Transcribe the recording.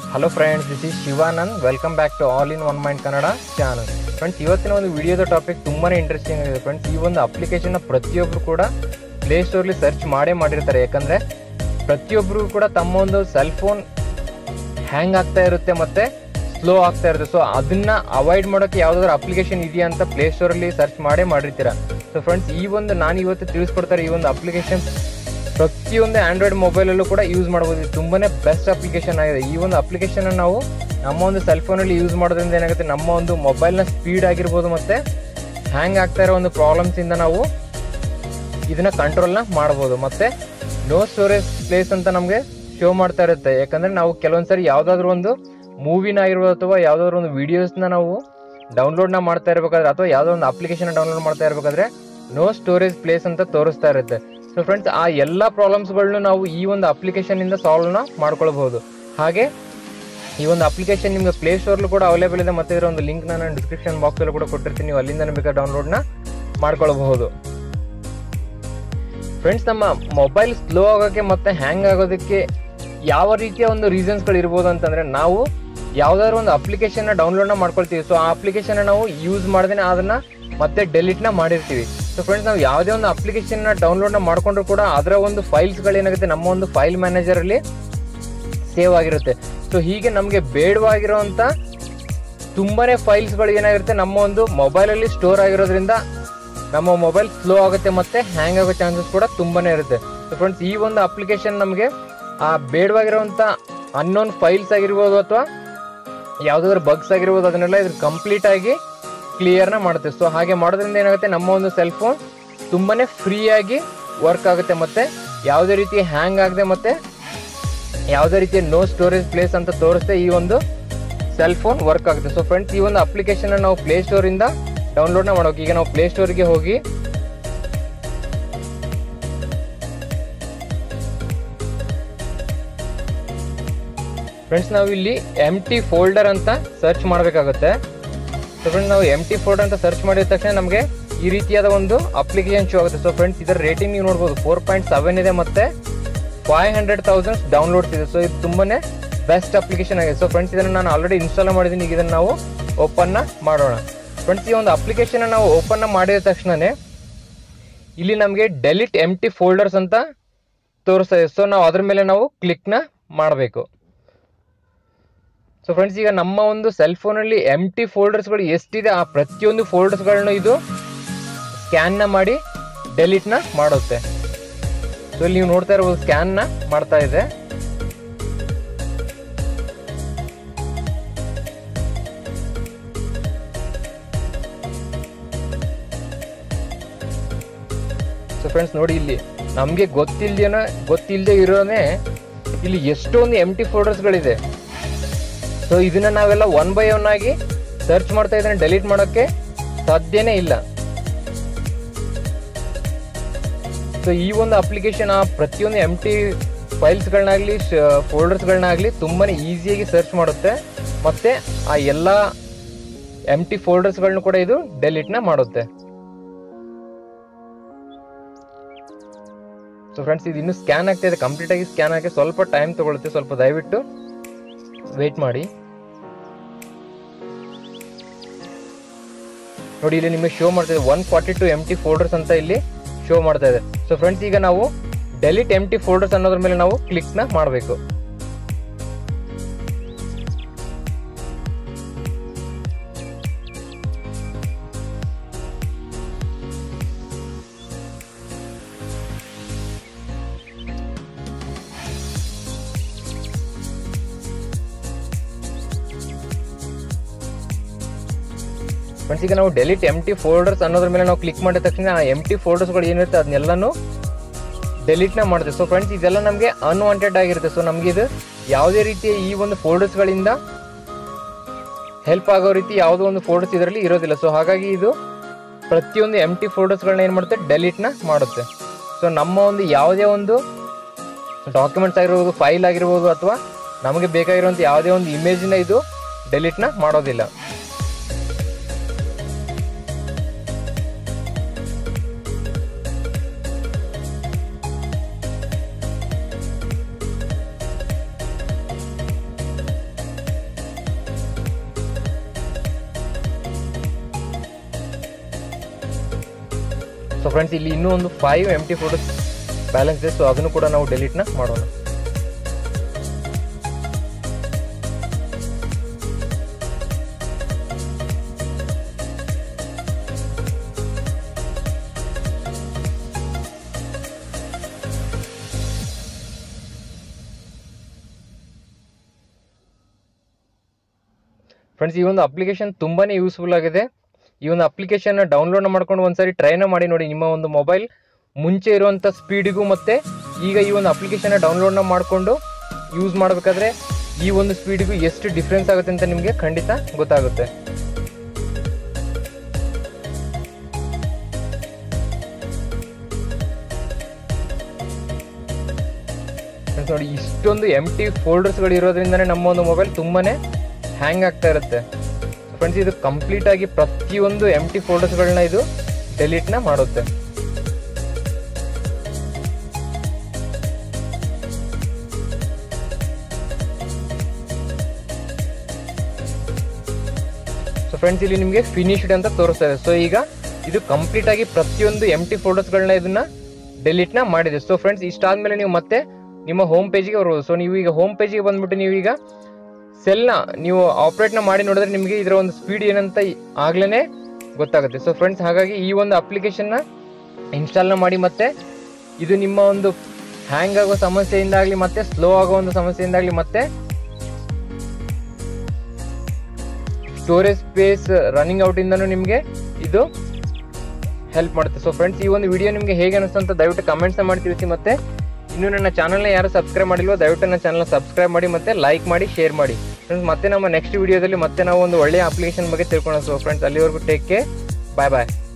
hello friends this is Shivanand welcome back to all in one mind Kannada channel friends ಇವತ್ತಿನ ಒಂದು ವಿಡಿಯೋದ topic ತುಂಬಾ interesting ಆಗಿದೆ ಫ್ರೆಂಡ್ಸ್ ಈ ಒಂದು ಅಪ್ಲಿಕೇಶನ್ನ ಪ್ರತಿಯೊಬ್ಬರು ಕೂಡ ಪ್ಲೇಸ್ಟೋರ್ಲಿ ಸರ್ಚ್ ಮಾಡೇ ಮಾಡಿರ್ತಾರೆ ಯಾಕಂದರೆ ಪ್ರತಿಯೊಬ್ಬರು ಕೂಡ ತಮ್ಮ ಒಂದು ಸೆಲ್ ಫೋನ್ ಹ್ಯಾಂಗ್ ಆಗ್ತಾ ಇರುತ್ತೆ ಮತ್ತೆ ಸ್ಲೋ ಆಗ್ತಾ ಇರುತ್ತೆ ಸೊ ಅದನ್ನ ಅವಾಯ್ಡ್ ಮಾಡೋಕ್ಕೆ ಯಾವ್ದಾದ್ರು ಅಪ್ಲಿಕೇಶನ್ ಇದೆಯಾ ಅಂತ ಪ್ಲೇಸ್ಟೋರಲ್ಲಿ ಸರ್ಚ್ ಮಾಡೇ ಮಾಡಿರ್ತೀರಾ ಸೊ ಫ್ರೆಂಡ್ಸ್ ಈ ಒಂದು ನಾನು ಇವತ್ತು ತಿಳಿಸ್ಕೊಡ್ತಾರೆ ಈ ಒಂದು ಅಪ್ಲಿಕೇಶನ್ ಪ್ರತಿಯೊಂದು ಆಂಡ್ರಾಯ್ಡ್ ಮೊಬೈಲಲ್ಲೂ ಕೂಡ ಯೂಸ್ ಮಾಡ್ಬೋದು ಇದು ತುಂಬಾನೇ ಬೆಸ್ಟ್ ಅಪ್ಲಿಕೇಶನ್ ಆಗಿದೆ ಈ ಒಂದು ಅಪ್ಲಿಕೇಶನ್ ನಾವು ನಮ್ಮ ಒಂದು ಸೆಲ್ ಫೋನಲ್ಲಿ ಯೂಸ್ ಮಾಡೋದ್ರಿಂದ ಏನಾಗುತ್ತೆ ನಮ್ಮ ಒಂದು ಮೊಬೈಲ್ನ ಸ್ಪೀಡ್ ಆಗಿರ್ಬೋದು ಮತ್ತೆ ಹ್ಯಾಂಗ್ ಆಗ್ತಾ ಇರೋ ಒಂದು ಪ್ರಾಬ್ಲಮ್ಸ್ ಇಂದ ನಾವು ಇದನ್ನ ಕಂಟ್ರೋಲ್ನ ಮಾಡ್ಬೋದು ಮತ್ತೆ ನೋ ಸ್ಟೋರೇಜ್ ಪ್ಲೇಸ್ ಅಂತ ನಮಗೆ ಶೋ ಮಾಡ್ತಾ ಇರುತ್ತೆ ಯಾಕಂದ್ರೆ ನಾವು ಕೆಲವೊಂದ್ಸರಿ ಯಾವ್ದಾದ್ರು ಒಂದು ಮೂವಿನ ಆಗಿರ್ಬೋದು ಅಥವಾ ಯಾವ್ದಾದ್ರು ಒಂದು ವಿಡಿಯೋಸ್ನ ನಾವು ಡೌನ್ಲೋಡ್ನ ಮಾಡ್ತಾ ಇರಬೇಕಾದ್ರೆ ಅಥವಾ ಯಾವುದೋ ಒಂದು ಅಪ್ಲಿಕೇಶನ್ ಡೌನ್ಲೋಡ್ ಮಾಡ್ತಾ ಇರಬೇಕಾದ್ರೆ ನೋ ಸ್ಟೋರೇಜ್ ಪ್ಲೇಸ್ ಅಂತ ತೋರಿಸ್ತಾ ಇರುತ್ತೆ ಸೊ ಫ್ರೆಂಡ್ಸ್ ಆ ಎಲ್ಲ ಪ್ರಾಬ್ಲಮ್ಸ್ಗಳನ್ನ ನಾವು ಈ ಒಂದು ಅಪ್ಲಿಕೇಶನ್ ಇಂದ ಸಾಲ್ವ್ನ ಮಾಡ್ಕೊಳ್ಬಹುದು ಹಾಗೆ ಈ ಒಂದು ಅಪ್ಲಿಕೇಶನ್ ನಿಮಗೆ ಪ್ಲೇ ಸ್ಟೋರ್ಲು ಕೂಡ ಅವೈಲೇಬಲ್ ಇದೆ ಮತ್ತೆ ಇದರ ಒಂದು ಲಿಂಕ್ ನಾನು ಡಿಸ್ಕ್ರಿಪ್ಷನ್ ಬಾಕ್ಸ್ ಅಲ್ಲಿ ಕೂಡ ಕೊಟ್ಟಿರ್ತೀನಿ ನೀವು ಅಲ್ಲಿಂದ ಬೇಕಾದ್ರೆ ಡೌನ್ಲೋಡ್ನ ಮಾಡ್ಕೊಳ್ಬಹುದು ಫ್ರೆಂಡ್ಸ್ ನಮ್ಮ ಮೊಬೈಲ್ ಸ್ಲೋ ಆಗೋಕ್ಕೆ ಮತ್ತೆ ಹ್ಯಾಂಗ್ ಆಗೋದಕ್ಕೆ ಯಾವ ರೀತಿಯ ಒಂದು ರೀಸನ್ಸ್ಗಳು ಇರ್ಬೋದು ಅಂತಂದ್ರೆ ನಾವು ಯಾವ್ದಾದ್ರು ಒಂದು ಅಪ್ಲಿಕೇಶನ್ ಡೌನ್ಲೋಡ್ನ ಮಾಡ್ಕೊಳ್ತೀವಿ ಸೊ ಆ ಅಪ್ಲಿಕೇಶನ್ ನಾವು ಯೂಸ್ ಮಾಡದೇನೆ ಅದನ್ನ ಮತ್ತೆ ಡೆಲಿಟ್ನ ಮಾಡಿರ್ತೀವಿ ಸೊ ಫ್ರೆಂಡ್ಸ್ ನಾವು ಯಾವುದೇ ಒಂದು ಅಪ್ಲಿಕೇಶನ್ ಡೌನ್ಲೋಡ್ನ ಮಾಡ್ಕೊಂಡ್ರು ಕೂಡ ಅದರ ಒಂದು ಫೈಲ್ಸ್ಗಳು ಏನಾಗುತ್ತೆ ನಮ್ಮ ಒಂದು ಫೈಲ್ ಮ್ಯಾನೇಜರ್ ಅಲ್ಲಿ ಸೇವ್ ಆಗಿರುತ್ತೆ ಸೊ ಹೀಗೆ ನಮಗೆ ಬೇಡವಾಗಿರುವಂತ ತುಂಬಾನೇ ಫೈಲ್ಸ್ಗಳು ಏನಾಗಿರುತ್ತೆ ನಮ್ಮ ಒಂದು ಮೊಬೈಲಲ್ಲಿ ಸ್ಟೋರ್ ಆಗಿರೋದ್ರಿಂದ ನಮ್ಮ ಮೊಬೈಲ್ ಸ್ಲೋ ಆಗುತ್ತೆ ಮತ್ತೆ ಹ್ಯಾಂಗ್ ಆಗೋ ಚಾನ್ಸಸ್ ಕೂಡ ತುಂಬಾನೇ ಇರುತ್ತೆ ಸೊ ಫ್ರೆಂಡ್ಸ್ ಈ ಒಂದು ಅಪ್ಲಿಕೇಶನ್ ನಮಗೆ ಆ ಬೇಡವಾಗಿರುವಂತ ಅನ್ನೋನ್ ಫೈಲ್ಸ್ ಆಗಿರ್ಬೋದು ಅಥವಾ ಯಾವ್ದಾದ್ರು ಬಗ್ಸ್ ಆಗಿರ್ಬೋದು ಅದನ್ನೆಲ್ಲ ಇದ್ರ ಕಂಪ್ಲೀಟ್ ಆಗಿ ಕ್ಲಿಯರ್ನ ಮಾಡುತ್ತೆ ಸೊ ಹಾಗೆ ಮಾಡೋದ್ರಿಂದ ಏನಾಗುತ್ತೆ ನಮ್ಮ ಒಂದು ಸೆಲ್ ಫೋನ್ ತುಂಬಾನೇ ಫ್ರೀ ಆಗಿ ವರ್ಕ್ ಆಗುತ್ತೆ ಮತ್ತೆ ಯಾವುದೇ ರೀತಿ ಹ್ಯಾಂಗ್ ಆಗದೆ ಮತ್ತೆ ಯಾವುದೇ ರೀತಿಯ ನೋ ಸ್ಟೋರೇಜ್ ಪ್ಲೇಸ್ ಅಂತ ತೋರಿಸ್ತೆ ಈ ಒಂದು ಸೆಲ್ ಫೋನ್ ವರ್ಕ್ ಆಗುತ್ತೆ ಸೊ ಫ್ರೆಂಡ್ಸ್ ಈ ಒಂದು ಅಪ್ಲಿಕೇಶನ್ ನಾವು ಪ್ಲೇ ಸ್ಟೋರ್ ಇಂದ ಡೌನ್ಲೋಡ್ನ ಮಾಡೋಕೆ ಈಗ ನಾವು ಪ್ಲೇ ಸ್ಟೋರ್ಗೆ ಹೋಗಿ ಫ್ರೆಂಡ್ಸ್ ನಾವು ಇಲ್ಲಿ ಎಮ್ ಟಿ ಫೋಲ್ಡರ್ ಅಂತ ಸರ್ಚ್ ಮಾಡಬೇಕಾಗುತ್ತೆ ಸೊ ಫ್ರೆಂಡ್ಸ್ ನಾವು ಎಮ್ ಟಿ ಫೋಲ್ಡರ್ ಅಂತ ಸರ್ಚ್ ಮಾಡಿದ ತಕ್ಷಣ ನಮಗೆ ಈ ರೀತಿಯಾದ ಒಂದು ಅಪ್ಲಿಕೇಶನ್ ಶೋ ಆಗುತ್ತೆ ಸೊ ಫ್ರೆಂಡ್ಸ್ ಇದರ ರೇಟಿಂಗ್ ನೀವು ನೋಡ್ಬೋದು ಫೋರ್ ಪಾಯಿಂಟ್ ಸೆವೆನ್ ಇದೆ ಮತ್ತೆ ಫೈವ್ ಹಂಡ್ರೆಡ್ ತೌಸಂಡ್ಸ್ ಡೌನ್ಲೋಡ್ಸ್ ಇದೆ ಸೊ ಇದು ತುಂಬಾನೇ ಬೆಸ್ಟ್ ಅಪ್ಲಿಕೇಶನ್ ಆಗಿದೆ ಸೊ ಫ್ರೆಂಡ್ಸ್ ಇದನ್ನು ನಾನು ಆಲ್ರೆಡಿ ಇನ್ಸ್ಟಾಲ್ ಮಾಡಿದ್ದೀನಿ ಈಗ ಇದನ್ನು ನಾವು ಓಪನ್ನ ಮಾಡೋಣ ಫ್ರೆಂಡ್ಸ್ ಈ ಒಂದು ಅಪ್ಲಿಕೇಶನ್ ನಾವು ಓಪನ್ನ ಮಾಡಿದ ತಕ್ಷಣನೇ ಇಲ್ಲಿ ನಮಗೆ ಡೆಲಿಟ್ ಎಮ್ ಟಿ ಫೋಲ್ಡರ್ಸ್ ಅಂತ ತೋರಿಸ್ತಾ ಇದೆ ಸೊ ನಾವು ಅದ್ರ ಮೇಲೆ ನಾವು ಕ್ಲಿಕ್ನ ಮಾಡಬೇಕು ಸೊ ಫ್ರೆಂಡ್ಸ್ ಈಗ ನಮ್ಮ ಒಂದು ಸೆಲ್ ಫೋನಲ್ಲಿ ಎಮ್ ಟಿ ಫೋಲ್ಡರ್ಸ್ಗಳು ಎಷ್ಟಿದೆ ಆ ಪ್ರತಿಯೊಂದು ಫೋಲ್ಡರ್ಸ್ಗಳನ್ನ ಇದು ಸ್ಕ್ಯಾನ್ನ ಮಾಡಿ ಡೆಲಿಟ್ನ ಮಾಡುತ್ತೆ ಸೊ ಇಲ್ಲಿ ನೀವು ನೋಡ್ತಾ ಇರ್ಬೋದು ಸ್ಕ್ಯಾನ್ನ ಮಾಡ್ತಾ ಇದೆ ಸೊ ಫ್ರೆಂಡ್ಸ್ ನೋಡಿ ಇಲ್ಲಿ ನಮಗೆ ಗೊತ್ತಿಲ್ದೇನ ಗೊತ್ತಿಲ್ಲದೆ ಇರೋನೇ ಇಲ್ಲಿ ಎಷ್ಟೊಂದು ಎಮ್ ಟಿ ಫೋಲ್ಡರ್ಸ್ಗಳಿದೆ ಸೊ ಇದನ್ನ ನಾವೆಲ್ಲ ಒನ್ ಬೈ ಒನ್ ಆಗಿ ಸರ್ಚ್ ಮಾಡ್ತಾ ಇದ್ರೆ ಡೆಲೀಟ್ ಮಾಡೋಕ್ಕೆ ಸಾಧ್ಯನೇ ಇಲ್ಲ ಸೊ ಈ ಒಂದು ಅಪ್ಲಿಕೇಶನ್ ಆ ಪ್ರತಿಯೊಂದು ಎಮ್ ಟಿ ಫೈಲ್ಸ್ಗಳನ್ನಾಗಲಿ ಫೋಲ್ಡರ್ಸ್ಗಳನ್ನಾಗಲಿ ತುಂಬಾ ಈಸಿಯಾಗಿ ಸರ್ಚ್ ಮಾಡುತ್ತೆ ಮತ್ತೆ ಆ ಎಲ್ಲ ಎಮ್ ಟಿ ಫೋಲ್ಡರ್ಸ್ಗಳನ್ನ ಕೂಡ ಇದು ಡೆಲೀಟ್ನ ಮಾಡುತ್ತೆ ಸೊ ಫ್ರೆಂಡ್ಸ್ ಇದು ಇನ್ನೂ ಸ್ಕ್ಯಾನ್ ಆಗ್ತಾ ಇದೆ ಕಂಪ್ಲೀಟ್ ಆಗಿ ಸ್ಕ್ಯಾನ್ ಆಗಿ ಸ್ವಲ್ಪ ಟೈಮ್ ತಗೊಳುತ್ತೆ ಸ್ವಲ್ಪ ದಯವಿಟ್ಟು ವೇಟ್ ಮಾಡಿ ನೋಡಿ ಇಲ್ಲಿ ನಿಮಗೆ ಶೋ ಮಾಡ್ತಾ ಇದೆ one forty two empty folders ಅಂತ ಇಲ್ಲಿ ಶೋ ಮಾಡ್ತಾ ಇದೆ ಸೊ ಫ್ರೆಂಡ್ಸ್ ಈಗ ನಾವು ಡೆಲಿಟ್ ಎಮ್ ಟಿ ಫೋಲ್ಡರ್ಸ್ ಅನ್ನೋದ್ರ ಮೇಲೆ ನಾವು ಕ್ಲಿಕ್ನ ಮಾಡಬೇಕು ಫ್ರೆಂಡ್ಸ್ ಈಗ ನಾವು ಡೆಲಿಟ್ ಎಮ್ ಟಿ ಫೋಲ್ಡರ್ಸ್ ಅನ್ನೋದ್ರ ಮೇಲೆ ನಾವು ಕ್ಲಿಕ್ ಮಾಡಿದ ತಕ್ಷಣ ಆ ಎಮ್ ಟಿ ಫೋಲ್ಡರ್ಸ್ಗಳು ಏನಿರುತ್ತೆ ಅದನ್ನೆಲ್ಲನೂ ಡೆಲಿಟ್ನ ಮಾಡುತ್ತೆ ಸೊ ಫ್ರೆಂಡ್ಸ್ ಇದೆಲ್ಲ ನಮಗೆ ಅನ್ವಾಂಟೆಡ್ ಆಗಿರುತ್ತೆ ಸೊ ನಮಗೆ ಇದು ಯಾವುದೇ ರೀತಿಯ ಈ ಒಂದು ಫೋಲ್ಡರ್ಸ್ಗಳಿಂದ ಹೆಲ್ಪ್ ಆಗೋ ರೀತಿ ಯಾವುದೋ ಒಂದು ಫೋಲ್ಡರ್ಸ್ ಇದರಲ್ಲಿ ಇರೋದಿಲ್ಲ ಸೊ ಹಾಗಾಗಿ ಇದು ಪ್ರತಿಯೊಂದು ಎಮ್ ಟಿ ಫೋಲ್ಡರ್ಸ್ಗಳನ್ನ ಏನು ಮಾಡುತ್ತೆ ಡೆಲಿಟ್ನ ಮಾಡುತ್ತೆ ಸೊ ನಮ್ಮ ಒಂದು ಯಾವುದೇ ಒಂದು ಡಾಕ್ಯುಮೆಂಟ್ಸ್ ಆಗಿರ್ಬೋದು ಫೈಲ್ ಆಗಿರ್ಬೋದು ಅಥವಾ ನಮಗೆ ಬೇಕಾಗಿರುವಂಥ ಯಾವುದೇ ಒಂದು ಇಮೇಜ್ನ ಇದು ಡೆಲಿಟ್ನ ಮಾಡೋದಿಲ್ಲ ಸೊ ಫ್ರೆಂಡ್ಸ್ ಇಲ್ಲಿ ಇನ್ನೂ ಒಂದು five empty photos balance ಇದೆ ಸೊ ಅದನ್ನು ಕೂಡ ನಾವು ಡೆಲೀಟ್ನ ಮಾಡೋಣ ಫ್ರೆಂಡ್ಸ್ ಈ ಒಂದು ಅಪ್ಲಿಕೇಶನ್ ತುಂಬಾನೇ ಯೂಸ್ಫುಲ್ ಆಗಿದೆ ಈ ಒಂದು ಅಪ್ಲಿಕೇಶನ್ ಡೌನ್ಲೋಡ್ ಮಾಡ್ಕೊಂಡು ಒಂದ್ಸರಿ ಟ್ರೈನ ಮಾಡಿ ನೋಡಿ ನಿಮ್ಮ ಒಂದು ಮೊಬೈಲ್ ಮುಂಚೆ ಇರುವಂಥ ಸ್ಪೀಡಿಗೂ ಮತ್ತೆ ಈಗ ಈ ಒಂದು ಅಪ್ಲಿಕೇಶನ್ ಡೌನ್ಲೋಡ್ನ ಮಾಡಿಕೊಂಡು ಯೂಸ್ ಮಾಡಬೇಕಾದ್ರೆ ಈ ಒಂದು ಸ್ಪೀಡಿಗೂ ಎಷ್ಟು ಡಿಫ್ರೆನ್ಸ್ ಆಗುತ್ತೆ ಅಂತ ನಿಮಗೆ ಖಂಡಿತ ಗೊತ್ತಾಗುತ್ತೆ Friends ನೋಡಿ ಇಷ್ಟೊಂದು ಎಮ್ ಟಿ ಫೋಲ್ಡರ್ಸ್ಗಳು ಇರೋದ್ರಿಂದನೇ ನಮ್ಮ ಒಂದು ಮೊಬೈಲ್ ತುಂಬಾನೇ ಹ್ಯಾಂಗ್ ಆಗ್ತಾ ಇರುತ್ತೆ ಫ್ರೆಂಡ್ಸ್ ಇದು ಕಂಪ್ಲೀಟ್ ಆಗಿ ಪ್ರತಿಯೊಂದು ಎಮ್ ಟಿ ಫೋಲ್ಡರ್ಸ್ಗಳನ್ನ ಇದು ಡೆಲೀಟ್ನ ಮಾಡುತ್ತೆ ಸೊ ಫ್ರೆಂಡ್ಸ್ ಇಲ್ಲಿ ನಿಮಗೆ ಫಿನಿಶ್ಡ್ ಅಂತ ತೋರಿಸ್ತಾ ಇದೆ ಸೊ ಈಗ ಇದು ಕಂಪ್ಲೀಟ್ ಆಗಿ ಪ್ರತಿಯೊಂದು ಎಮ್ ಟಿ ಫೋಟೋಸ್ಗಳನ್ನ ಇದನ್ನ ಡೆಲೀಟ್ನ ಮಾಡಿದೆ ಸೊ ಫ್ರೆಂಡ್ಸ್ ಇಷ್ಟಾದ್ಮೇಲೆ ನೀವು ಮತ್ತೆ ನಿಮ್ಮ ಹೋಮ್ ಪೇಜ್ಗೆ ಬರ್ಬೋದು ಸೊ ನೀವು ಈಗ ಹೋಮ್ ಪೇಜ್ಗೆ ಬಂದ್ಬಿಟ್ಟು ನೀವು ಈಗ ಸೆಲ್ನ ನೀವು ಆಪ್ರೇಟ್ನ ಮಾಡಿ ನೋಡಿದ್ರೆ ನಿಮಗೆ ಇದರ ಒಂದು ಸ್ಪೀಡ್ ಏನಂತ ಆಗ್ಲೇ ಗೊತ್ತಾಗುತ್ತೆ ಸೊ ಫ್ರೆಂಡ್ಸ್ ಹಾಗಾಗಿ ಈ ಒಂದು ಅಪ್ಲಿಕೇಶನ್ನ ಇನ್ಸ್ಟಾಲ್ನ ಮಾಡಿ ಮತ್ತೆ ಇದು ನಿಮ್ಮ ಒಂದು ಹ್ಯಾಂಗ್ ಆಗೋ ಸಮಸ್ಯೆಯಿಂದಾಗಲಿ ಮತ್ತೆ ಸ್ಲೋ ಆಗೋ ಒಂದು ಸಮಸ್ಯೆಯಿಂದಾಗಲಿ ಮತ್ತೆ ಸ್ಟೋರೇಜ್ ಸ್ಪೇಸ್ ರನ್ನಿಂಗ್ ಔಟ್ ಇಂದನೂ ನಿಮಗೆ ಇದು ಹೆಲ್ಪ್ ಮಾಡುತ್ತೆ ಸೊ ಫ್ರೆಂಡ್ಸ್ ಈ ಒಂದು ವಿಡಿಯೋ ನಿಮಗೆ ಹೇಗೆ ಅನಿಸ್ತು ಅಂತ ದಯವಿಟ್ಟು ಕಮೆಂಟ್ಸ್ ಮಾಡಿ ತಿಳಿಸಿ ಮತ್ತೆ ಇನ್ನು ನನ್ನ ಚಾನಲ್ನ ಯಾರು ಸಬ್ಸ್ಕ್ರೈಬ್ ಮಾಡಿಲ್ವೋ ದಯವಿಟ್ಟು ನನ್ನ ಚಾನಲ್ನ ಸಬ್ಸ್ಕ್ರೈಬ್ ಮಾಡಿ ಮತ್ತೆ ಲೈಕ್ ಮಾಡಿ ಶೇರ್ ಮಾಡಿ ಫ್ರೆಂಡ್ಸ್ ಮತ್ತೆ ನಮ್ಮ ನೆಕ್ಸ್ಟ್ ವಿಡಿಯೋದಲ್ಲಿ ಮತ್ತೆ ನಾವು ಒಂದು ಒಳ್ಳೆಯ ಅಪ್ಲಿಕೇಶನ್ ಬಗ್ಗೆ ತಿಳ್ಕೊಳ್ಳೋಣ ಸೊ ಫ್ರೆಂಡ್ಸ್ ಅಲ್ಲಿವರೆಗೂ ಟೇಕ್ ಕೇರ್ ಬಾಯ್ ಬಾಯ್